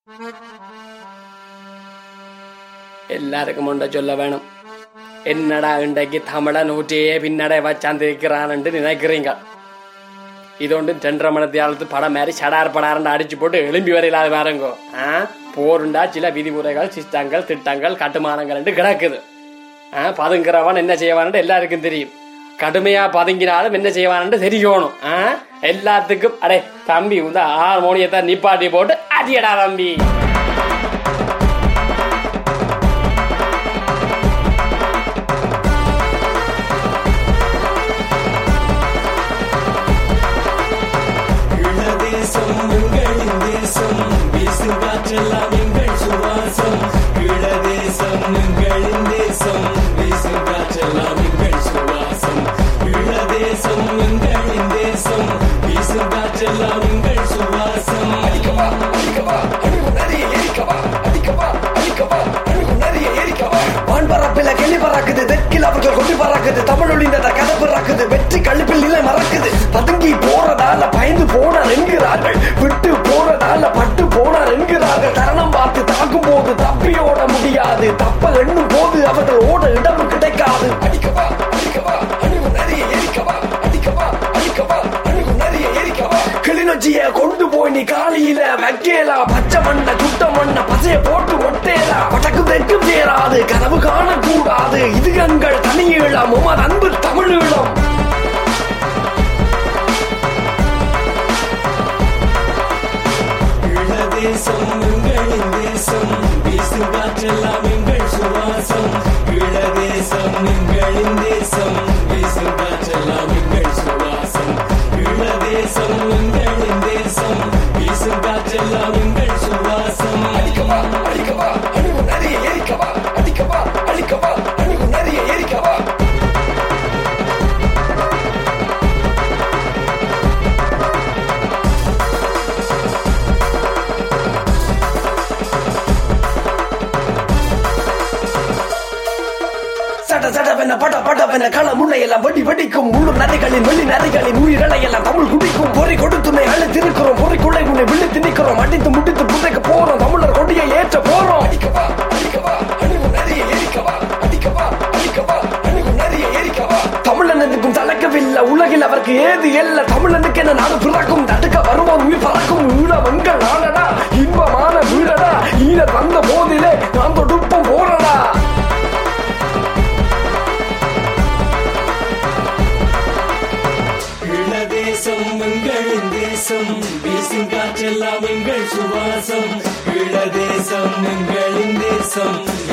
எல்லாருக்கும் உண்ட சொல்ல வேணும் என்னடா இன்றைக்கு தமிழ நூற்றியே பின்னடை வச்சாந்திருக்கிறான்னு நினைக்கிறீங்க இதொண்டு ரெண்டரை மணத்தியாலத்து படம் மாதிரி சடார் படாரண்டு அடிச்சு போட்டு எழும்பி வரையிலாத பாருங்கோ ஆ போருண்டா சில விதிமுறைகள் சிஸ்டங்கள் திட்டங்கள் கட்டுமானங்கள் கிடக்குது ஆ பதுங்குறவன் என்ன செய்வான்னு எல்லாருக்கும் தெரியும் கடுமையா பதுங்கினாலும் என்ன செய்வான்னு தெரியணும் ஆ எல்லாத்துக்கும் அடே தம்பி இந்த ஹார்மோனியத்தை நிப்பாட்டி போட்டு அடியடா தம்பி ஈழதேசம் எங்களின் தேசம் வீசும் காற்றெல்லாம் எங்கள் சுவாசம் ஈழதேசம் எங்களின் தேசம் வீசும் காற்றெல்லாம் எங்கள் சுவாசம் ஈழதேசம் எங்களின் தேசம் வீசும் காற்றெல்லாம் எங்கள் சுவாசம் அடிக்கவா அடிக்கவா அணுகு நிறைய எரிக்கவா அடிக்கவா அடிக்கவா அணுகு நிறைய எரிக்கவா வான் பறப்பில கிளி பறக்குது தெற்கில் அவர்கள் கொண்டு பறக்குது தமிழ் ஒளிந்த கதை பிறக்குது வெற்றி கழுப்பில் நிலை மறக்குது பதுங்கி போறதால பயந்து போனார் என்கிறார்கள் விட்டு போறதால பட்டு போனார் என்கிறார்கள் தருணம் பார்த்து தாக்கும் போது தப்பியோட முடியாது தப்ப எண்ணும் போது அவர்கள் ஓட இடம் கிடைக்காது அடிக்கவா அடிக்கவா அணுகு நிறைய எரிக்கவா அடிக்கவா அடிக்கவா அணுகு நிறைய எரிக்கவா கிளிநொச்சிய கொண்டு போய் நீ காலியில வைக்கலா பச்சை மண்ண சுட்ட மண்ண பசைய போட்டு ஒட்டேலா பட்டக்கும் தெற்கும் சேராது கனவு காணக்கூடாது இது எங்கள் தனியீழம் உமது அன்பு தமிழீழம் ஈழதேசம் எங்களின் தேசம் வீசும் காற்றெல்லாம் எங்கள் சுவாசம் ஈழதேசம் எங்களின் தேசம் வீசும் காற்றெல்லாம் எங்கள் சுவாசம் ஈழதேசம் எங்களின் தேசம் வீசும் காற்றெல்லாம் எங்கள் சுவாசம் அடிக்கவா அடிக்கவா அணுகு நிறைய எரிக்கவா அடிக்கவா அடிக்கவா அணுகு நிறைய எரிக்கவா சட சடவென பட படவென கள முன்னையெல்லாம் வடி வடிக்கும் உள்ளூர் நரிகளின் வெள்ளி நரிகளின் உயிரலை எல்லாம் தமிழ் குடிக்கும் பொறி கொடுத்துனை அழுத்திருக்கிறோம் பொறிக்குள்ளே உன்னை விழு திணிக்கிறோம் அடித்து முடித்து புதைக்க போறோம் தமிழர் கொடியை ஏற்ற போறோம் அடிக்கவா அடிக்கவா அணுகு நிறைய எரிக்கவா அடிக்கவா அடிக்கவா அணுகு நிறைய எரிக்கவா தமிழனுக்கும் தலைக்கவில்லை உலகில் அவருக்கு ஏது எல்ல தமிழனுக்கு என்ன நாடு பிறக்கும் தடுக்க வருவோம் உயிர் பறக்கும் ஈழம் எங்கள் நாடடா இன்பமான வீடடா ஈழர் வந்த போதிலே நாம் தொடுப்போம் போறடா ஈழதேசம் எங்களின் தேசம் வீசும் காற்றெல்லாம் எங்கள் சுவாசம் ஈழதேசம் எங்களின் தேசம்